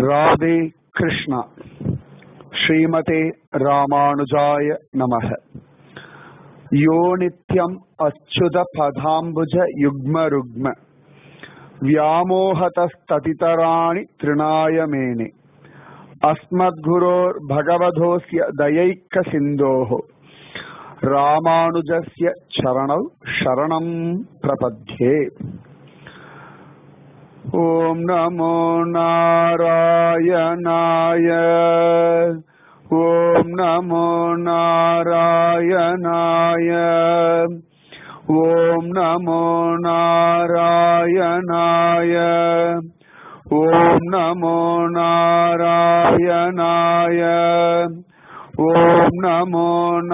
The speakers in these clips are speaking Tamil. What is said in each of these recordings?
ராதே கிருஷ்ணா ஸ்ரீமதே ராமானுஜாய நமக யோ நித்யம் அச்சுத பதாம்புஜ யுக்ம ருக்ம व्यामोहतस्ततितराणि तृणाय मेने अस्मद्गुरोर्भगवधोऽस्य दयैकसिन्धोः रामानुजस्य चरणौ शरणं प्रपद्ये ॐ नमो नारायणाय ॐ नमो नारायणाय ॐ नमो नारायणाय ॐ नमो नारायणाय ॐ नमो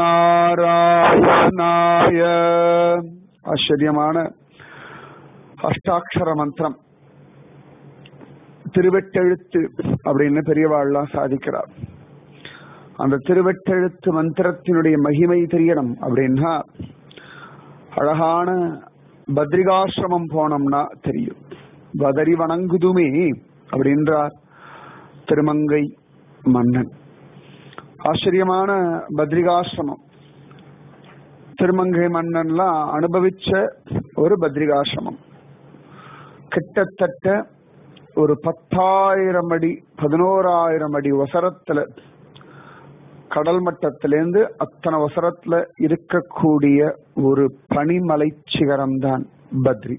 நாராயணாய ஆச்சரியமான அஷ்டாட்சர மந்திரம் திருவெட்டெழுத்து அப்படின்னு பெரியவாள்லாம் சாதிக்கிறார் அந்த திருவெட்டெழுத்து மந்திரத்தினுடைய மகிமை தெரியணும் அப்படின்னா அழகான பத்ரிகாசிரமம் போனோம்னா தெரியும் பதறி வணங்குதுமே அப்படின்றார் திருமங்கை மன்னன் ஆச்சரியமான பத்ரிகாசிரமம் திருமங்கை மன்னன்லாம் அனுபவிச்ச ஒரு பத்ரிகாசிரமம் கிட்டத்தட்ட ஒரு பத்தாயிரம் அடி பதினோராயிரம் அடி வசரத்துல கடல் மட்டத்திலேருந்து அத்தனை வசரத்துல இருக்கக்கூடிய ஒரு பனிமலை சிகரம் தான் பத்ரி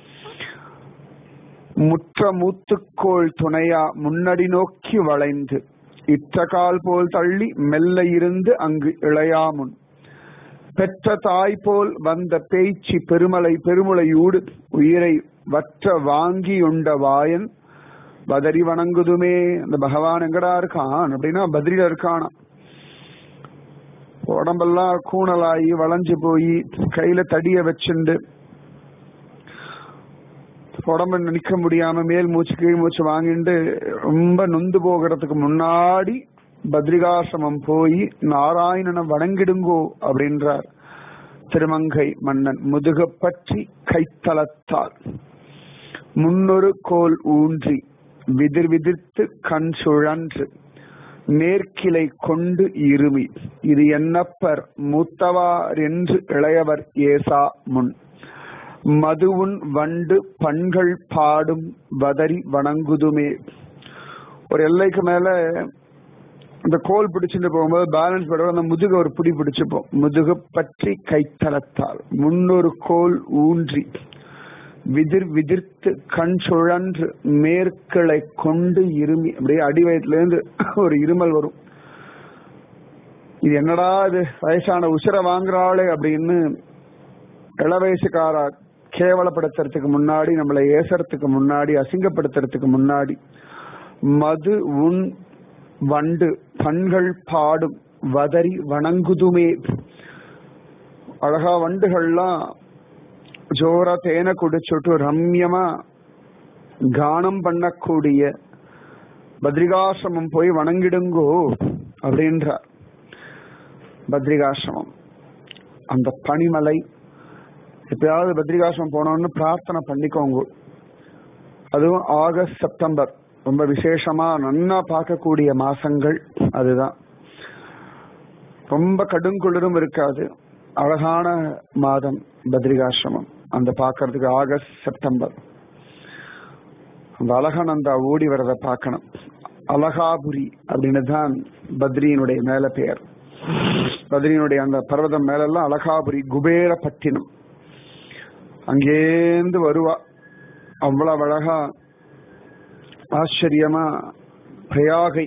முற்ற மூத்துக்கோள் துணையா முன்னடி நோக்கி வளைந்து இற்றகால் போல் தள்ளி மெல்ல இருந்து அங்கு இளையாமுன் பெற்ற தாய் போல் வந்த பேச்சு பெருமலை பெருமுளையூடு உயிரை வற்ற வாங்கி உண்ட வாயன் பதறி வணங்குதுமே அந்த பகவான் எங்கடா இருக்கான் அப்படின்னா பத்ரியில இருக்கானா உடம்பெல்லாம் கூணலாகி வளைஞ்சு போய் கையில தடிய வச்சுண்டு உடம்பு நிக்க முடியாம மேல் மூச்சு கீழ் மூச்சு வாங்கிட்டு ரொம்ப நொந்து போகிறதுக்கு முன்னாடி பத்ரிகாசிரமம் போய் நாராயணனை வணங்கிடுங்கோ அப்படின்றார் திருமங்கை மன்னன் முதுக பற்றி கைத்தளத்தால் முன்னொரு கோல் ஊன்றி விதிர் விதிர்த்து கண் சுழன்று மேற்கிளை கொண்டு இருமி இது என்னப்பர் மூத்தவார் என்று இளையவர் ஏசா முன் மதுவுன் வண்டு பண்கள் பாடும் வதறி வணங்குதுமே ஒரு எல்லைக்கு மேல இந்த கோல் பிடிச்சிட்டு போகும்போது பேலன்ஸ் பண்ணுவோம் அந்த முதுக ஒரு பிடி பிடிச்சுப்போம் முதுகு பற்றி கைத்தளத்தால் முன்னொரு கோல் ஊன்றி விதிர் விதிர்த்து கண் சுழன்று மேற்களை கொண்டு இருமி அப்படியே அடி வயத்துல இருந்து ஒரு இருமல் வரும் இது என்னடா இது வயசான உசிர வாங்குறாளே அப்படின்னு இள வயசுக்காரா கேவலப்படுத்துறதுக்கு முன்னாடி நம்மளை ஏசறதுக்கு முன்னாடி அசிங்கப்படுத்துறதுக்கு முன்னாடி மது உன் வண்டு பண்கள் பாடும் வதறி வணங்குதுமே அழகா வண்டுகள்லாம் ஜோரா தேனை குடிச்சுட்டு ரம்யமா கானம் பண்ணக்கூடிய பத்ரிகாசிரமம் போய் வணங்கிடுங்கோ அப்படின்றார் பத்ரிகாசிரமம் அந்த பனிமலை எப்பயாவது பத்ரிகாசிரமம் போனோம்னு பிரார்த்தனை பண்ணிக்கோங்க அதுவும் ஆகஸ்ட் செப்டம்பர் ரொம்ப விசேஷமா நன்னா பார்க்கக்கூடிய மாசங்கள் அதுதான் ரொம்ப கடுங்குளிரும் இருக்காது அழகான மாதம் பத்ரிகாசிரமம் அந்த பார்க்கறதுக்கு ஆகஸ்ட் செப்டம்பர் அந்த அழகானந்தா ஓடி வரத பார்க்கணும் அலகாபுரி அப்படின்னு தான் பத்ரியினுடைய மேல பெயர் பத்ரியினுடைய அந்த பர்வதம் மேலெல்லாம் அலகாபுரி குபேரப்பட்டினம் அங்கேந்து வருவா அவ்வளவு அழகா ஆச்சரியமா பிரயாகை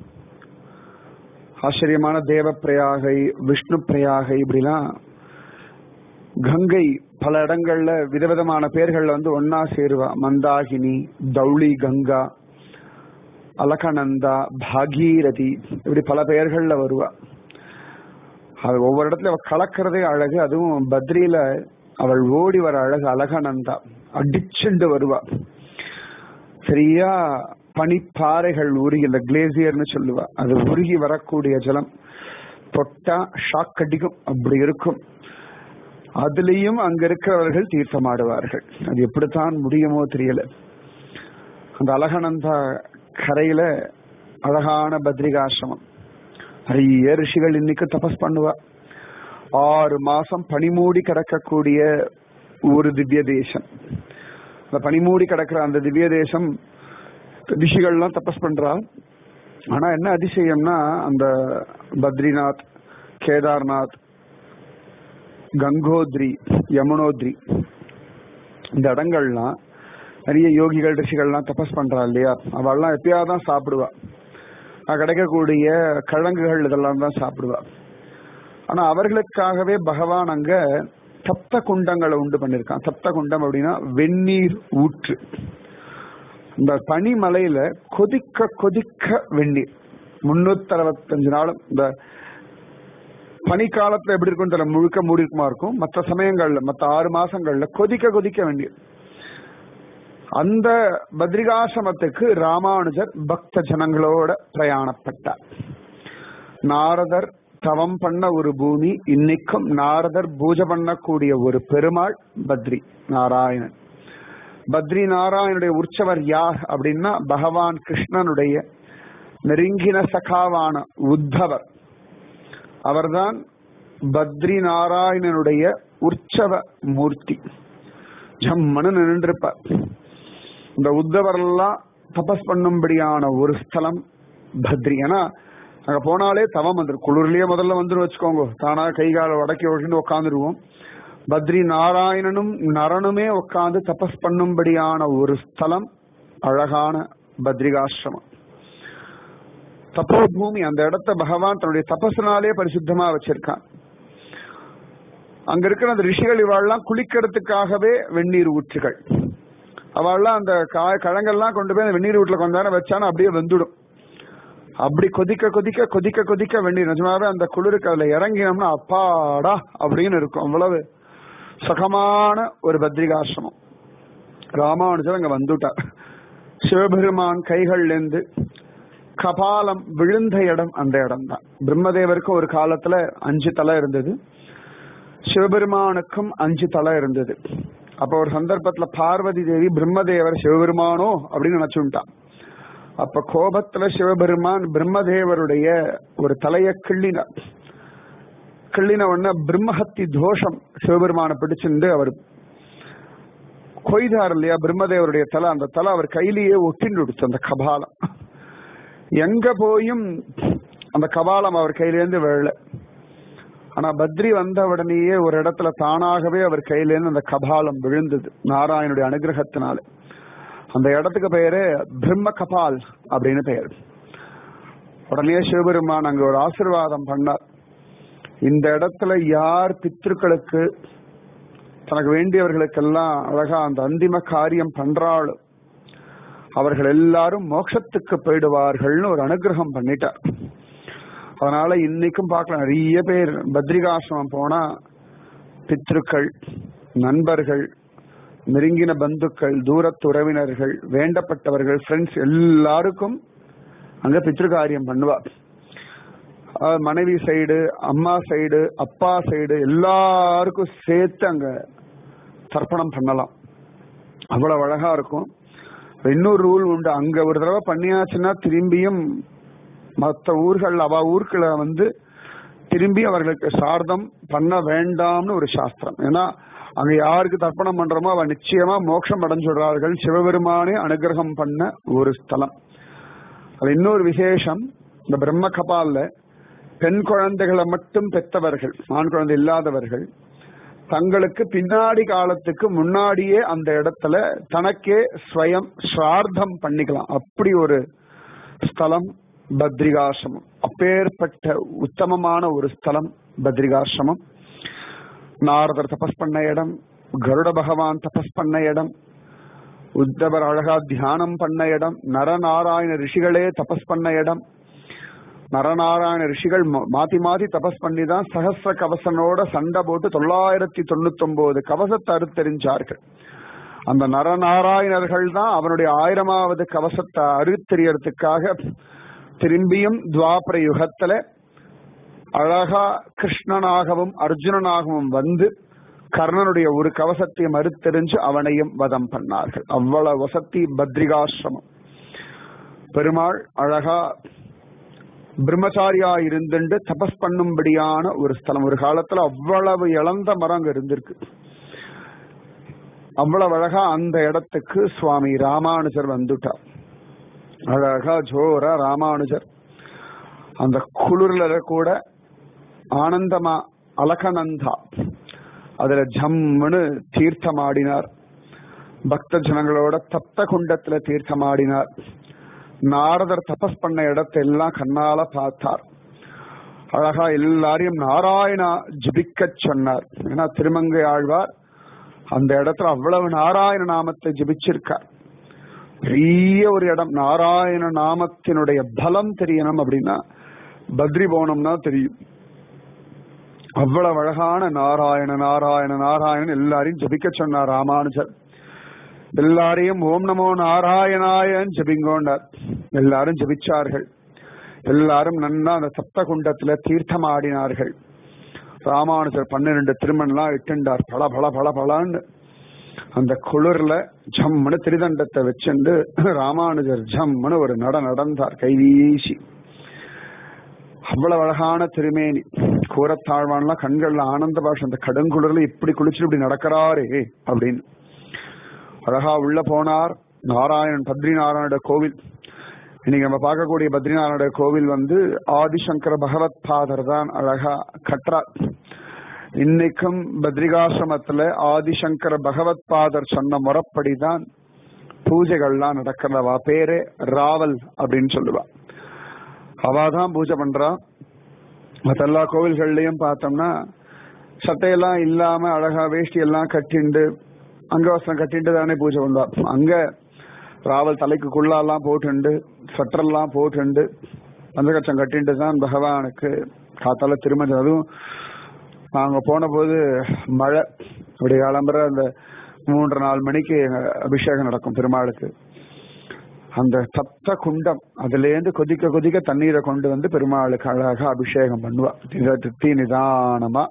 ஆச்சரியமான தேவ பிரயாகை விஷ்ணு பிரயாகை இப்படிலாம் கங்கை பல இடங்கள்ல விதவிதமான பேர்கள்ல வந்து ஒன்னா சேருவா மந்தாகினி தௌளி கங்கா அலகநந்தா பாகீரதி இப்படி பல பெயர்கள்ல வருவா அது ஒவ்வொரு இடத்துல அவ கலக்கிறதே அழகு அதுவும் பத்ரியில அவள் ஓடி வர அழகு அலகநந்தா அடிச்சுண்டு வருவா சரியா பனிப்பாறைகள் உருகி இந்த கிளேசியர்னு சொல்லுவா அது உருகி வரக்கூடிய ஜலம் தொட்டா ஷாக் அடிக்கும் அப்படி இருக்கும் அதுலயும் அங்க இருக்கிறவர்கள் தீர்த்தமாடுவார்கள் அது எப்படித்தான் முடியுமோ தெரியல அந்த அழகனந்தா கரையில அழகான பத்ரிகாசிரமம் நிறைய ரிஷிகள் இன்னைக்கு தபஸ் பண்ணுவா ஆறு மாசம் பனிமூடி கிடக்கக்கூடிய ஒரு திவ்ய தேசம் அந்த பனிமூடி கிடக்கிற அந்த திவ்ய தேசம் ரிஷிகள்லாம் தபஸ் பண்றா ஆனா என்ன அதிசயம்னா அந்த பத்ரிநாத் கேதார்நாத் கங்கோத்ரி யமுனோத்ரி இந்த இடங்கள்லாம் நிறைய யோகிகள் ரிஷிகள்லாம் தபஸ் பண்றா இல்லையா அவள்லாம் எப்பயாவது தான் சாப்பிடுவா அஹ் கிடைக்கக்கூடிய கிழங்குகள் இதெல்லாம் தான் சாப்பிடுவா ஆனா அவர்களுக்காகவே பகவான் அங்க சப்த குண்டங்களை உண்டு பண்ணிருக்கான் சப்த குண்டம் அப்படின்னா வெந்நீர் ஊற்று இந்த பனிமலையில கொதிக்க கொதிக்க வெந்நீர் முன்னூத்தி அறுபத்தஞ்சு நாளும் இந்த பனிக்காலத்துல எப்படி இருக்கும் தெரியல முழுக்க மூடிக்குமா இருக்கும் மற்ற சமயங்கள்ல மற்ற ஆறு மாசங்கள்ல கொதிக்க கொதிக்க வெந்நீர் அந்த பத்ரிகாசிரமத்துக்கு ராமானுஜர் பக்த ஜனங்களோட பிரயாணப்பட்டார் நாரதர் தவம் பண்ண ஒரு பூமி இன்னைக்கும் நாரதர் பூஜை பண்ணக்கூடிய ஒரு பெருமாள் பத்ரி நாராயணன் பத்ரி நாராயணுடைய உற்சவர் யார் அப்படின்னா பகவான் கிருஷ்ணனுடைய நெருங்கின சகாவான உத்தவர் அவர்தான் பத்ரி நாராயணனுடைய உற்சவ மூர்த்தி ஜம்மனு நின்றிருப்பார் இந்த உத்தவரெல்லாம் தபஸ் பண்ணும்படியான ஒரு ஸ்தலம் பத்ரி ஏன்னா அங்க போனாலே தவம் வந்துடும் குளிர்லயே முதல்ல வந்துடும் வச்சுக்கோங்க தானா கை கால வடக்கி வச்சுட்டு உட்காந்துருவோம் பத்ரி நாராயணனும் நரனுமே உட்கார்ந்து தபஸ் பண்ணும்படியான ஒரு ஸ்தலம் அழகான பத்ரிகாசிரமம் தப்போ பூமி அந்த இடத்த பகவான் தன்னுடைய தபஸ்னாலே பரிசுத்தமா வச்சிருக்கான் அங்க இருக்கிற அந்த ரிஷிகள் இவாள்லாம் குளிக்கிறதுக்காகவே வெந்நீர் ஊற்றுகள் அவள்லாம் அந்த கா- கழங்கெல்லாம் கொண்டு போய் அந்த வெந்நீர் வீட்டுல கொஞ்ச நேரம் வச்சானா அப்படியே வெந்துடும் அப்படி கொதிக்க கொதிக்க கொதிக்க கொதிக்க வெந்நீர் நிஜமாவே அந்த குளிருக்கு அதுல இறங்கினோம்னா அப்பாடா அப்படின்னு இருக்கும் அவ்வளவு சுகமான ஒரு பத்ரிகாசிரமம் ராமானுஜர் அங்க வந்துட்டார் சிவபெருமான் கைகள்ல இருந்து கபாலம் விழுந்த இடம் அந்த இடம் தான் பிரம்மதேவருக்கு ஒரு காலத்துல அஞ்சு தலை இருந்தது சிவபெருமானுக்கும் அஞ்சு தலை இருந்தது அப்ப ஒரு சந்தர்ப்பத்துல பார்வதி தேவி பிரம்மதேவர் சிவபெருமானோ அப்படின்னு நினைச்சுட்டான் அப்ப கோபத்துல சிவபெருமான் பிரம்மதேவருடைய ஒரு தலைய கிள்ளினார் கிள்ளின உடனே பிரம்மஹத்தி தோஷம் சிவபெருமானை பிடிச்சிருந்து அவர் கொய்தார் இல்லையா பிரம்மதேவருடைய தலை அந்த தலை அவர் கையிலேயே ஒட்டின்னு விடுச்சு அந்த கபாலம் எங்க போயும் அந்த கபாலம் அவர் கையிலேருந்து விழல ஆனா பத்ரி வந்த உடனேயே ஒரு இடத்துல தானாகவே அவர் கையிலேருந்து அந்த கபாலம் விழுந்தது நாராயணுடைய அனுகிரகத்தினால அந்த இடத்துக்கு பெயரு பிரம்ம கபால் அப்படின்னு பெயர் உடனே சிவபெருமான் அங்க ஒரு ஆசிர்வாதம் பண்ணார் இந்த இடத்துல யார் பித்ருக்களுக்கு தனக்கு வேண்டியவர்களுக்கெல்லாம் அழகா அந்த அந்திம காரியம் பண்றாளோ அவர்கள் எல்லாரும் மோட்சத்துக்கு போயிடுவார்கள்னு ஒரு அனுகிரகம் பண்ணிட்டார் அதனால இன்னைக்கும் பார்க்கலாம் நிறைய பேர் பத்ரிகாசிரமம் போனா பித்ருக்கள் நண்பர்கள் நெருங்கின பந்துக்கள் தூரத்து உறவினர்கள் வேண்டப்பட்டவர்கள் ஃப்ரெண்ட்ஸ் எல்லாருக்கும் அங்க பித்ருகாரியம் பண்ணுவா அஹ் மனைவி சைடு அம்மா சைடு அப்பா சைடு எல்லாருக்கும் சேர்த்து அங்க தர்ப்பணம் பண்ணலாம் அவ்வளவு அழகா இருக்கும் இன்னொரு ரூல் உண்டு அங்க ஒரு தடவை பண்ணியாச்சுன்னா திரும்பியும் மற்ற ஊர்கள் அவ ஊர்களை வந்து திரும்பி அவர்களுக்கு சார்தம் பண்ண வேண்டாம்னு ஒரு சாஸ்திரம் ஏன்னா அங்க யாருக்கு தர்ப்பணம் பண்றோமோ அவ நிச்சயமா மோட்சம் அடைஞ்சுடுறார்கள் சிவபெருமானே அனுகிரகம் பண்ண ஒரு ஸ்தலம் அது இன்னொரு விசேஷம் இந்த பிரம்ம கபால்ல பெண் குழந்தைகளை மட்டும் பெற்றவர்கள் ஆண் குழந்தை இல்லாதவர்கள் தங்களுக்கு பின்னாடி காலத்துக்கு முன்னாடியே அந்த இடத்துல தனக்கே ஸ்வயம் ஸ்ரார்த்தம் பண்ணிக்கலாம் அப்படி ஒரு ஸ்தலம் பத்ரிகாசிரமம் அப்பேற்பட்ட உத்தமமான ஒரு ஸ்தலம் பத்ரிகாசிரமம் நாரதர் தபஸ் பண்ண இடம் கருட பகவான் தபஸ் பண்ண இடம் உத்தவர் அழகா தியானம் பண்ண இடம் நரநாராயண ரிஷிகளே தபஸ் பண்ண இடம் நரநாராயண ரிஷிகள் மா- மாத்தி மாத்தி தபஸ் பண்ணி தான் சகசிர கவசனோட சண்டை போட்டு தொள்ளாயிரத்தி தொண்ணூத்தி ஒன்பது கவசத்தை அறுத்தெறிஞ்சார்கள் அந்த நரநாராயணர்கள் தான் அவனுடைய ஆயிரமாவது கவசத்தை அறுத்தெறியறதுக்காக திரும்பியும் துவாபர யுகத்துல அழகா கிருஷ்ணனாகவும் அர்ஜுனனாகவும் வந்து கர்ணனுடைய ஒரு கவசத்தை மறுத்தெறிஞ்சு அவனையும் வதம் பண்ணார்கள் அவ்வளவு வசதி பத்ரிகாசிரமம் பெருமாள் அழகா பிரம்மச்சாரியா இருந்துட்டு தபஸ் பண்ணும்படியான ஒரு ஸ்தலம் ஒரு காலத்துல அவ்வளவு இழந்த மரம் அங்க இருந்திருக்கு அவ்வளவு அழகா அந்த இடத்துக்கு சுவாமி ராமானுஜர் வந்துட்டார் அழகா ஜோரா ராமானுஜர் அந்த குளிர்ல கூட ஆனந்தமா அலகநந்தா அதுல ஜம்முன்னு தீர்த்தம் ஆடினார் பக்த ஜனங்களோட தப்த குண்டத்துல தீர்த்தம் ஆடினார் நாரதர் தபஸ் பண்ண இடத்தெல்லாம் கண்ணால பார்த்தார் அழகா எல்லாரையும் நாராயணா ஜபிக்க சொன்னார் ஏன்னா திருமங்கை ஆழ்வார் அந்த இடத்துல அவ்வளவு நாராயண நாமத்தை ஜபிச்சிருக்கார் பெரிய ஒரு இடம் நாராயண நாமத்தினுடைய பலம் தெரியணும் அப்படின்னா பத்ரி போனோம்னா தெரியும் அவ்வளவு அழகான நாராயண நாராயண நாராயணன் எல்லாரையும் ஜபிக்க சொன்னார் ராமானுஜர் எல்லாரையும் ஓம் நமோ நாராயணாயன் ஜபிங்கோண்டார் எல்லாரும் ஜபிச்சார்கள் எல்லாரும் நன்னா அந்த சப்த குண்டத்துல தீர்த்தம் ஆடினார்கள் ராமானுஜர் பன்னிரண்டு திருமணம்லாம் இட்டுண்டார் பல பல பல பலான்னு அந்த குளிர்ல ஜம்முன்னு திரிதண்டத்தை வச்சுண்டு ராமானுஜர் ஜம்முன்னு ஒரு நட நடந்தார் கைவீசி அவ்வளவு அழகான திருமேனி கூரத்தாழ்வான்லாம் கண்கள்ல ஆனந்த பாஷம் அந்த கடுங்குளிர்ல இப்படி குளிச்சு இப்படி நடக்கிறாரே அப்படின்னு அழகா உள்ள போனார் நாராயணன் பத்ரி நாராயணோட கோவில் இன்னைக்கு நம்ம பார்க்கக்கூடிய பத்ரிநாராயணோட கோவில் வந்து ஆதிசங்கர பகவத் பாதர் தான் அழகா கட்டுறார் இன்னைக்கும் பத்ரிகாசிரமத்துல ஆதிசங்கர பகவத் பாதர் சொன்ன முறைப்படிதான் பூஜைகள்லாம் நடக்கிறவா பேரு ராவல் அப்படின்னு சொல்லுவா அவாதான் பூஜை பண்றா மற்ற எல்லா கோவில்கள்லயும் பார்த்தோம்னா சட்டையெல்லாம் இல்லாம அழகா வேஷ்டி எல்லாம் கட்டிண்டு அங்கவசனம் கட்டிட்டு தானே பூஜை பண்ணுவா அங்க ராவல் தலைக்கு குள்ளாலாம் போட்டுண்டு சட்டரெல்லாம் போட்டுண்டு பஞ்சகச்சம் கட்டிட்டு தான் பகவானுக்கு காத்தால திருமஞ்சம் அதுவும் நாங்க போன போது மழை அப்படி கிளம்புற அந்த மூன்று நாலு மணிக்கு அபிஷேகம் நடக்கும் பெருமாளுக்கு அந்த சப்த குண்டம் அதுல இருந்து கொதிக்க கொதிக்க தண்ணீரை கொண்டு வந்து பெருமாளுக்கு அழகா அபிஷேகம் பண்ணுவா திட்டி நிதானமா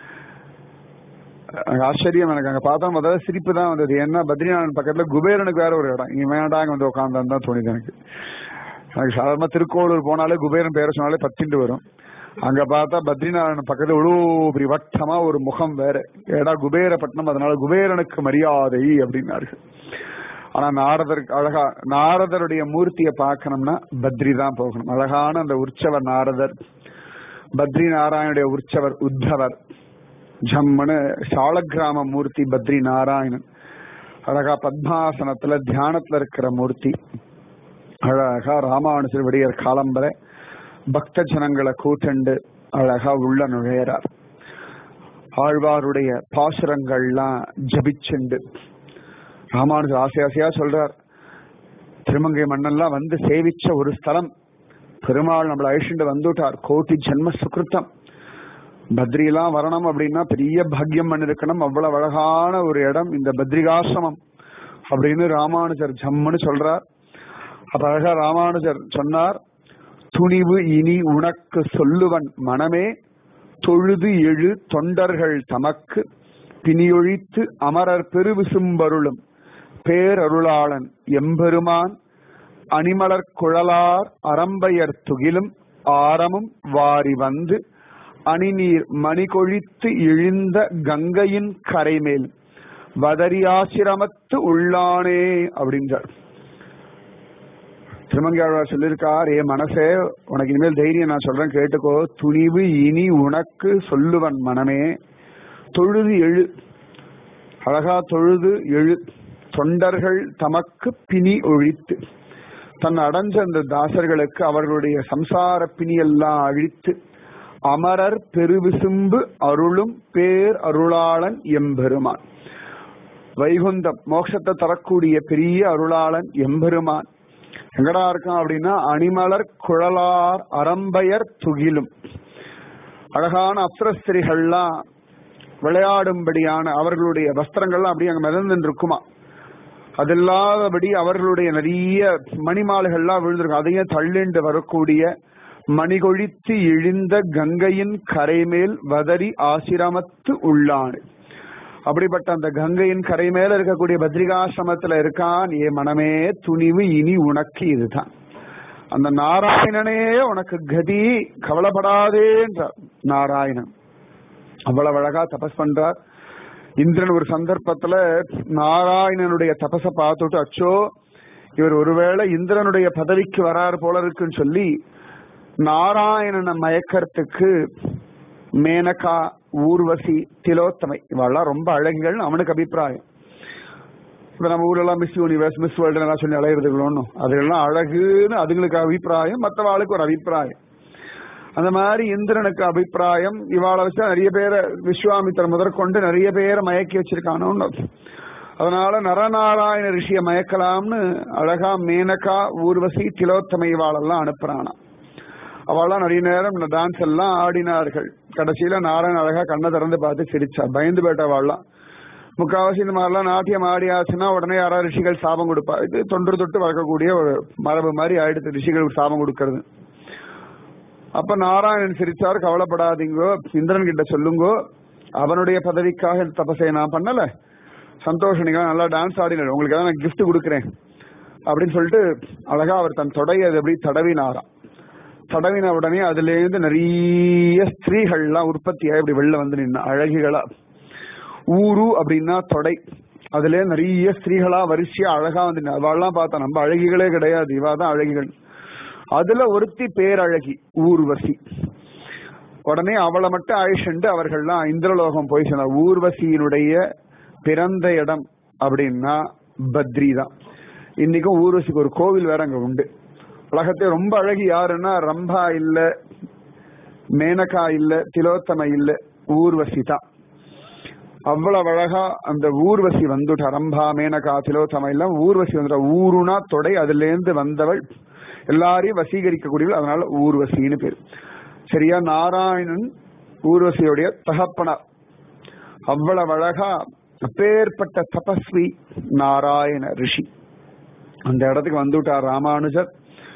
ஆச்சரியம் எனக்கு அங்க பார்த்தா முதல்ல சிரிப்பு தான் வந்தது ஏன்னா பத்ரிநாதன் பக்கத்துல குபேரனுக்கு வேற ஒரு இடம் இங்க வேண்டாங்க வந்து உட்காந்தான் தான் தோணுது எனக்கு எனக்கு சாதாரண திருக்கோளூர் போனாலே குபேரன் பேர சொன்னாலே பத்திண்டு வரும் அங்க பார்த்தா பத்ரிநாராயணன் பக்கத்துல இவ்வளோ பெரிய வட்டமா ஒரு முகம் வேற ஏடா குபேரப்பட்டினம் அதனால குபேரனுக்கு மரியாதை அப்படின்னார்கள் ஆனா நாரதருக்கு அழகா நாரதருடைய மூர்த்தியை பார்க்கணும்னா பத்ரி தான் போகணும் அழகான அந்த உற்சவர் நாரதர் பத்ரி நாராயணுடைய உற்சவர் உத்தவர் ஜம்மனு சாலக்கிராம மூர்த்தி பத்ரி நாராயணன் அழகா பத்மாசனத்துல தியானத்துல இருக்கிற மூர்த்தி அழகா ராமானுஜர் விடியர் காலம்பரை பக்த ஜனங்களை கூட்டண்டு அழகா உள்ள நுழையிறார் ஆழ்வாருடைய பாசுரங்கள்லாம் ஜபிச்சுண்டு ராமானுஜர் ஆசை ஆசையா சொல்றார் திருமங்கை மன்னன்லாம் வந்து சேவிச்ச ஒரு ஸ்தலம் பெருமாள் நம்மளை அழிச்சுட்டு வந்துட்டார் கோட்டி ஜென்ம சுகிருத்தம் பத்ரியெல்லாம் வரணும் அப்படின்னா பெரிய பாக்கியம் பண்ணிருக்கணும் அவ்வளவு அழகான ஒரு இடம் இந்த பத்ரிகாசிரமம் அப்படின்னு ராமானுஜர் ஜம்முன்னு சொல்றார் அப்ப அழகா ராமானுஜர் சொன்னார் துணிவு இனி உனக்கு சொல்லுவன் மனமே தொழுது எழு தொண்டர்கள் தமக்கு பிணியொழித்து அமரர் பெருவிசும்பருளும் பேரருளாளன் எம்பெருமான் அணிமலர் குழலார் அரம்பையர் துகிலும் ஆரமும் வாரி வந்து அணிநீர் மணிகொழித்து இழிந்த கங்கையின் கரைமேல் வதரியாசிரமத்து உள்ளானே அப்படின்றார் திருமங்கையாழ்வார் சொல்லியிருக்கார் ஏ மனசே உனக்கு இனிமேல் தைரியம் நான் சொல்றேன் கேட்டுக்கோ துணிவு இனி உனக்கு சொல்லுவன் மனமே தொழுது எழு அழகா தொழுது எழு தொண்டர்கள் தமக்கு பிணி ஒழித்து தன் அடைஞ்ச அந்த தாசர்களுக்கு அவர்களுடைய சம்சார பிணியெல்லாம் அழித்து அமரர் பெருவிசும்பு அருளும் பேர் அருளாளன் எம்பெருமான் வைகுந்தம் மோட்சத்தை தரக்கூடிய பெரிய அருளாளன் எம்பெருமான் எங்கடா இருக்கான் அப்படின்னா அணிமலர் குழலார் அரம்பையர் துகிலும் அழகான அப்சரஸ்திரிகள்லாம் விளையாடும்படியான அவர்களுடைய வஸ்திரங்கள்லாம் அப்படியே அங்க மிதந்து இருக்குமா அது இல்லாதபடி அவர்களுடைய நிறைய மணிமாலைகள்லாம் விழுந்திருக்கும் அதையும் தள்ளிண்டு வரக்கூடிய மணிகொழித்து இழிந்த கங்கையின் கரைமேல் வதரி ஆசிரமத்து உள்ளானு அப்படிப்பட்ட அந்த கங்கையின் கரை மேல இருக்கக்கூடிய பத்ரிகாசிரமத்துல இருக்கான் ஏ மனமே துணிவு இனி உனக்கு இதுதான் அந்த நாராயணனே உனக்கு கதி கவலைப்படாதேன்றார் நாராயணன் அவ்வளவு அழகா தபஸ் பண்றார் இந்திரன் ஒரு சந்தர்ப்பத்துல நாராயணனுடைய தபச பார்த்துட்டு அச்சோ இவர் ஒருவேளை இந்திரனுடைய பதவிக்கு வராரு போல இருக்குன்னு சொல்லி நாராயணனை மயக்கறதுக்கு மேனகா ஊர்வசி திலோத்தமை இவெல்லாம் ரொம்ப அழகுகள்னு அவனுக்கு அபிப்பிராயம் இப்ப நம்ம ஊர்ல எல்லாம் மிஸ் யூனிவர்ஸ் மிஸ் வேர்ல்டு எல்லாம் சொல்லி அலையிறதுகளோன்னு அதெல்லாம் அழகுன்னு அதுங்களுக்கு அபிப்பிராயம் மற்றவாளுக்கு ஒரு அபிப்பிராயம் அந்த மாதிரி இந்திரனுக்கு அபிப்பிராயம் இவாளை வச்சு நிறைய பேரை விஸ்வாமித்திரன் முதற்கொண்டு நிறைய பேரை மயக்கி வச்சிருக்கானோன்னு அதனால நரநாராயண ரிஷியை மயக்கலாம்னு அழகா மேனகா ஊர்வசி திலோத்தமை இவாளெல்லாம் அனுப்புறானா அவெல்லாம் நிறைய நேரம் இந்த டான்ஸ் எல்லாம் ஆடினார்கள் கடைசியில நாராயண அழகா கண்ணை திறந்து பார்த்து சிரிச்சா பயந்து போயிட்டவாள்லாம் முக்காவாசி இந்த மாதிரிலாம் நாட்டியம் ஆடியாச்சுன்னா உடனே யாராவது ரிஷிகள் சாபம் கொடுப்பா இது தொன்று தொட்டு வளர்க்கக்கூடிய ஒரு மரபு மாதிரி ஆயிடுத்து ரிஷிகளுக்கு சாபம் கொடுக்கறது அப்ப நாராயணன் சிரிச்சார் கவலைப்படாதீங்கோ இந்திரன் கிட்ட சொல்லுங்கோ அவனுடைய பதவிக்காக இந்த தபசை நான் பண்ணல சந்தோஷம் நீங்க நல்லா டான்ஸ் ஆடினார் உங்களுக்கு ஏதாவது நான் கிஃப்ட் கொடுக்குறேன் அப்படின்னு சொல்லிட்டு அழகா அவர் தன் தொடையை அது அப்படி தடவினாராம் தடவின உடனே அதுல இருந்து நிறைய ஸ்திரீகள்லாம் உற்பத்தியாகி இப்படி வெளில வந்து நின்ன அழகிகளா ஊரு அப்படின்னா தொடை அதுல நிறைய ஸ்திரீகளா வரிசையா அழகா வந்து நின்னா. அவள்லாம் பார்த்தா நம்ம அழகிகளே கிடையாது இவா தான் அழகிகள் அதுல ஒருத்தி பேரழகி ஊர்வசி உடனே அவளை மட்டும் அழிச்சுண்டு அவர்கள்லாம் இந்திரலோகம் போய் சொன்னார் ஊர்வசியினுடைய பிறந்த இடம் அப்படின்னா பத்ரி தான் இன்னைக்கும் ஊர்வசிக்கு ஒரு கோவில் வேற அங்க உண்டு உலகத்தை ரொம்ப அழகி யாருன்னா ரம்பா இல்ல மேனகா இல்ல திலோத்தம இல்ல ஊர்வசி தான் அவ்வளவு அழகா அந்த ஊர்வசி வந்துட்டா ரம்பா மேனகா திலோத்தம இல்ல ஊர்வசி வந்துட்டா ஊருனா தொடை அதுல இருந்து வந்தவள் எல்லாரையும் வசீகரிக்கக்கூடியவள் அதனால ஊர்வசின்னு பேர் சரியா நாராயணன் ஊர்வசியுடைய தகப்பனார் அவ்வளவு அழகா அப்பேற்பட்ட தபஸ்வி நாராயண ரிஷி அந்த இடத்துக்கு வந்துவிட்டார் ராமானுஜர்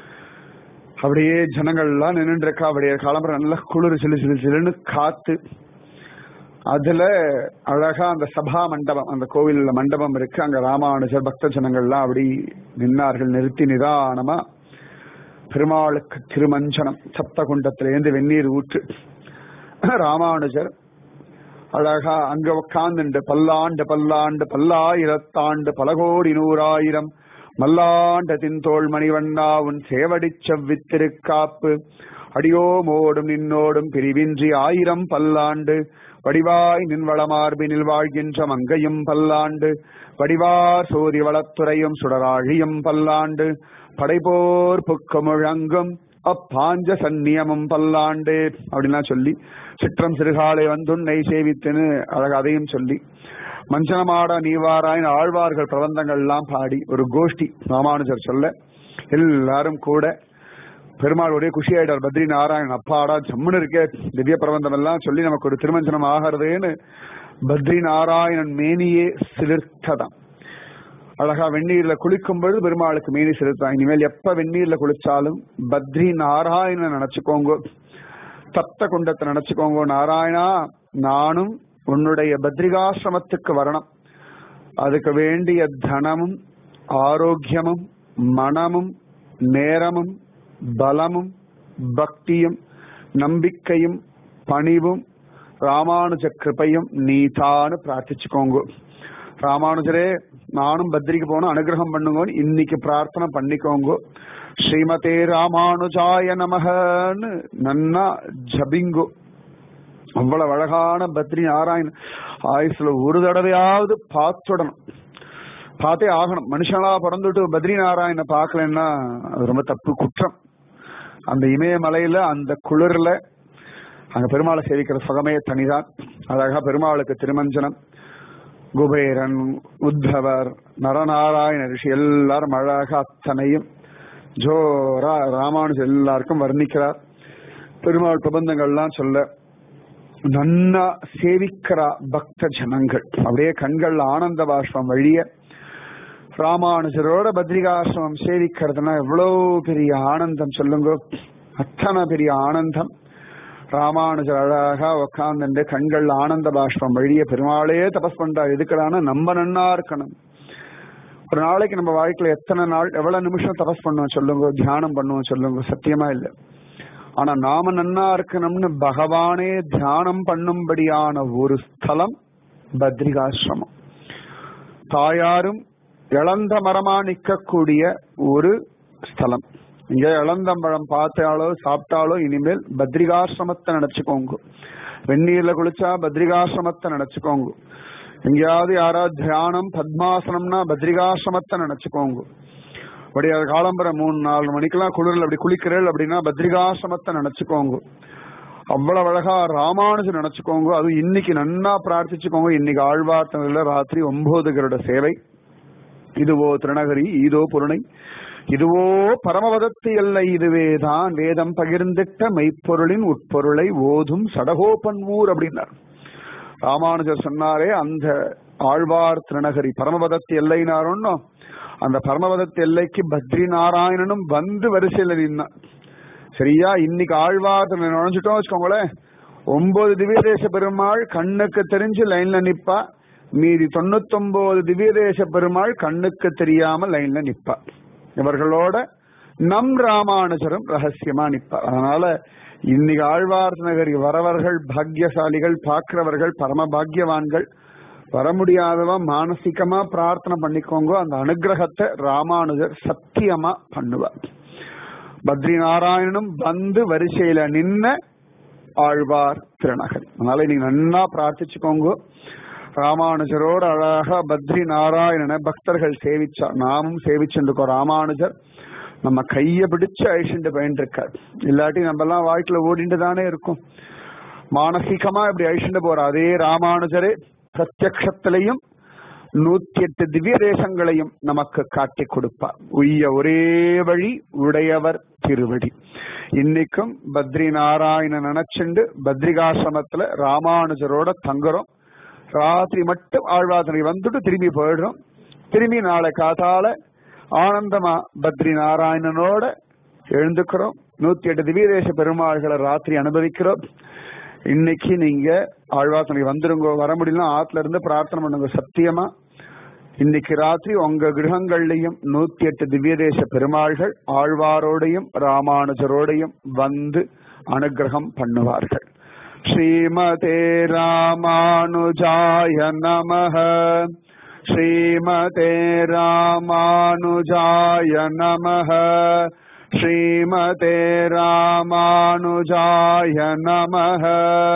அப்படியே ஜனங்கள்லாம் நின்றுட்டு இருக்கா அப்படியே கிளம்புற நல்ல குளிர் சிலு சிலு சிலுன்னு காத்து அதுல அழகா அந்த சபா மண்டபம் அந்த கோவில்ல மண்டபம் இருக்கு அங்க ராமானுஜர் பக்த ஜனங்கள்லாம் அப்படி நின்னார்கள் நிறுத்தி நிதானமா பெருமாளுக்கு திருமஞ்சனம் சப்த குண்டத்திலேருந்து வெந்நீர் ஊற்று ராமானுஜர் அழகா அங்க உட்கார்ந்துண்டு பல்லாண்டு பல்லாண்டு பல்லாயிரத்தாண்டு பல கோடி நூறாயிரம் மல்லாண்டத்தின் தோள் மணிவண்ணா உன் சேவடி செவ்வித்திருக்காப்பு அடியோமோடும் நின்னோடும் பிரிவின்றி ஆயிரம் பல்லாண்டு வடிவாய் நின்வளமார்பினில் வாழ்கின்ற மங்கையும் பல்லாண்டு வடிவார் சோதி வளத்துறையும் சுடராழியும் பல்லாண்டு படைபோர் புக்கு முழங்கும் அப்பாஞ்ச சந்நியமும் பல்லாண்டு அப்படின்லாம் சொல்லி சிற்றம் சிறுகாலை வந்துன்னை சேவித்துன்னு அழக அதையும் சொல்லி மஞ்சனமாட நீவாராயின் ஆழ்வார்கள் பிரபந்தங்கள் எல்லாம் பாடி ஒரு கோஷ்டி ராமானுஜர் சொல்ல எல்லாரும் கூட பெருமாள் ஒரே குஷி ஆயிட்டார் பத்ரி நாராயணன் அப்பாடா ஜம்முன்னு இருக்கே திவ்ய பிரபந்தம் எல்லாம் சொல்லி நமக்கு ஒரு திருமஞ்சனம் ஆகிறதுன்னு பத்ரி நாராயணன் மேனியே சிலிர்த்ததான் அழகா வெந்நீர்ல குளிக்கும் பொழுது பெருமாளுக்கு மேனி செலுத்தான் இனிமேல் எப்ப வெந்நீர்ல குளிச்சாலும் பத்ரி நாராயணன் நினைச்சுக்கோங்க தப்த குண்டத்தை நினைச்சுக்கோங்க நாராயணா நானும் உன்னுடைய பத்ரிகாசிரமத்துக்கு வரணும் அதுக்கு வேண்டிய தனமும் ஆரோக்கியமும் மனமும் நேரமும் பலமும் பக்தியும் நம்பிக்கையும் பணிவும் ராமானுஜ கிருபையும் நீதான்னு பிரார்த்திச்சுக்கோங்க ராமானுஜரே நானும் பத்ரிக்கு போகணும் அனுகிரகம் பண்ணுங்கன்னு இன்னைக்கு பிரார்த்தனை பண்ணிக்கோங்க ஸ்ரீமதே ராமானுஜாய நமகன்னு நன்னா ஜபிங்கோ அவ்வளவு அழகான பத்ரி நாராயண் ஆயுசுல ஒரு தடவையாவது பார்த்துடணும் பார்த்தே ஆகணும் மனுஷனா பிறந்துட்டு பத்ரி நாராயண பார்க்கலன்னா அது ரொம்ப தப்பு குற்றம் அந்த இமயமலையில அந்த குளிர்ல அங்க பெருமாளை சேவிக்கிற சுகமே தனிதான் அழகா பெருமாளுக்கு திருமஞ்சனம் குபேரன் உத்தவர் நரநாராயண ரிஷி எல்லாரும் அழகா அத்தனையும் ஜோரா ராமானுஜர் எல்லாருக்கும் வர்ணிக்கிறார் பெருமாள் பிரபந்தங்கள்லாம் சொல்ல நன்னா சேவிக்கிறா பக்த ஜனங்கள் அப்படியே கண்கள் ஆனந்த பாஷ்பம் வழிய ராமானுஜரோட பத்ரிகாசிரமம் சேவிக்கிறதுனா எவ்வளவு பெரிய ஆனந்தம் சொல்லுங்க அத்தனை பெரிய ஆனந்தம் ராமானுஜர் அழகா உக்காந்துட்டு கண்கள் ஆனந்த பாஷ்பம் வழிய பெருமாளே தபஸ் பண்றா எதுக்கடான நம்ம நன்னா இருக்கணும் ஒரு நாளைக்கு நம்ம வாழ்க்கையில எத்தனை நாள் எவ்வளவு நிமிஷம் தபஸ் பண்ணுவோம் சொல்லுங்க தியானம் பண்ணுவோம் சொல்லுங்க சத்தியமா இல்லை ஆனா நாம நன்னா இருக்கணும்னு பகவானே தியானம் பண்ணும்படியான ஒரு ஸ்தலம் பத்ரிகாசிரமம் தாயாரும் இளந்த மரமா நிற்கக்கூடிய ஒரு ஸ்தலம் இங்க இளந்தம்பழம் பார்த்தாலோ சாப்பிட்டாலோ இனிமேல் பத்ரிகாசிரமத்தை நினைச்சுக்கோங்க வெந்நீர்ல குளிச்சா பத்ரிகாசிரமத்தை நினைச்சுக்கோங்க எங்கேயாவது யாராவது தியானம் பத்மாசனம்னா பத்ரிகாசிரமத்தை நினைச்சுக்கோங்க அப்படி அது காலம்பரம் மூணு நாலு மணிக்கெல்லாம் குளிரில் அப்படி குளிக்கிறேள் அப்படின்னா பத்ரிகாசிரமத்தை நினைச்சுக்கோங்க அவ்வளவு அழகா ராமானுஜன் நினைச்சுக்கோங்க அது இன்னைக்கு நன்னா பிரார்த்திச்சுக்கோங்க இன்னைக்கு ஆழ்வார்த்தனில் ராத்திரி ஒன்பது கருட சேவை இதுவோ திருநகரி இதோ புருணை இதுவோ பரமபதத்து எல்லை இதுவேதான் வேதம் பகிர்ந்திட்ட மெய்ப்பொருளின் உட்பொருளை ஓதும் சடகோபன்மூர் அப்படின்னார் ராமானுஜர் சொன்னாரே அந்த ஆழ்வார் திருநகரி பரமபதத்து எல்லைனாரோன்னோ அந்த பரமபதத்து எல்லைக்கு பத்ரி நாராயணனும் வந்து வரிசையில் நின்னான் சரியா இன்னைக்கு ஆழ்வார் நுழைஞ்சிட்டோம் வச்சுக்கோங்களேன் ஒன்பது திவ்யதேச பெருமாள் கண்ணுக்கு தெரிஞ்சு லைன்ல நிப்பா மீதி தொண்ணூத்தொன்பது திவ்யதேச பெருமாள் கண்ணுக்கு தெரியாம லைன்ல நிப்பா இவர்களோட நம் ராமானுஜரும் ரகசியமா நிப்பார் அதனால இன்னைக்கு ஆழ்வார் நகரி வரவர்கள் பாக்யசாலிகள் பார்க்கிறவர்கள் பரம பாக்யவான்கள் வர முடியாதவன் மானசிகமா பிரார்த்தனை பண்ணிக்கோங்க அந்த அனுகிரகத்தை ராமானுஜர் சத்தியமா பண்ணுவார் பத்ரி நாராயணனும் வந்து வரிசையில நின்ன ஆழ்வார் திருநகர் அதனால நீங்க நன்னா பிரார்த்திச்சுக்கோங்க ராமானுஜரோட அழகா பத்ரி நாராயணனை பக்தர்கள் சேவிச்சா நாமும் சேவிச்சுருக்கோம் ராமானுஜர் நம்ம கைய பிடிச்சு அழிச்சுட்டு போயிட்டு இல்லாட்டி நம்ம எல்லாம் வாழ்க்கையில ஓடிட்டு தானே இருக்கும் மானசீகமா இப்படி அழிச்சுட்டு போற அதே ராமானுஜரே பிரத்யக்ஷத்திலையும் நூத்தி எட்டு திவ்ய தேசங்களையும் நமக்கு காட்டி கொடுப்பார் உய்ய ஒரே வழி உடையவர் திருவடி இன்னைக்கும் பத்ரி நாராயண நினைச்சுண்டு பத்ரிகாசிரமத்துல ராமானுஜரோட தங்குறோம் ராத்திரி மட்டும் ஆழ்வாசனை வந்துட்டு திரும்பி போயிடுறோம் திரும்பி நாளை காத்தால ஆனந்தமா பத்ரி நாராயணனோட எழுந்துக்கிறோம் நூத்தி எட்டு திவ்யதேச பெருமாள்களை ராத்திரி அனுபவிக்கிறோம் இன்னைக்கு நீங்க ஆழ்வாசனை வந்துருங்க வர முடியல ஆத்துல இருந்து பிரார்த்தனை பண்ணுங்க சத்தியமா இன்னைக்கு ராத்திரி உங்க கிரகங்கள்லயும் நூத்தி எட்டு திவ்யதேச பெருமாள்கள் ஆழ்வாரோடையும் ராமானுஜரோடையும் வந்து அனுகிரகம் பண்ணுவார்கள் ஸ்ரீமதே ராமானுஜாய நமஹ ஸ்ரீமதே ராமானுஜாய நமஹ ஸ்ரீமதே ராமானுஜாய நமஹ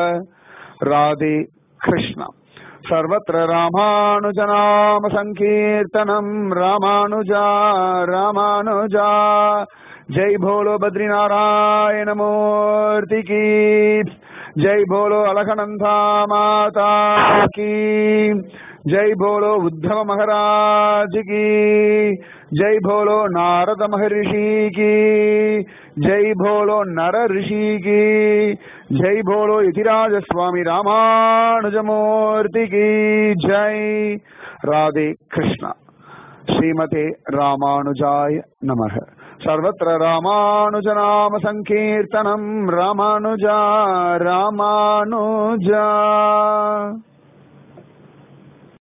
ராதே கிருஷ்ணா सर्वत्र रामानुजनाम सङ्कीर्तनम् रामानुजा रामानुजा जय भोलो बद्रीनारायण मूर्ति की जय भोलो अलखनंदा माता की जय भोलो उद्धव महाराज की जय भोलो नारद महर्षि की जय भोलो नर ऋषि की जय भोलो यतिराज स्वामी रामानुजमूर्ति की जय राधे कृष्ण श्रीमते रामानुजाय नमः सर्वत्र रामानुजनाम संकीर्तनम रामानुजा रामानुजा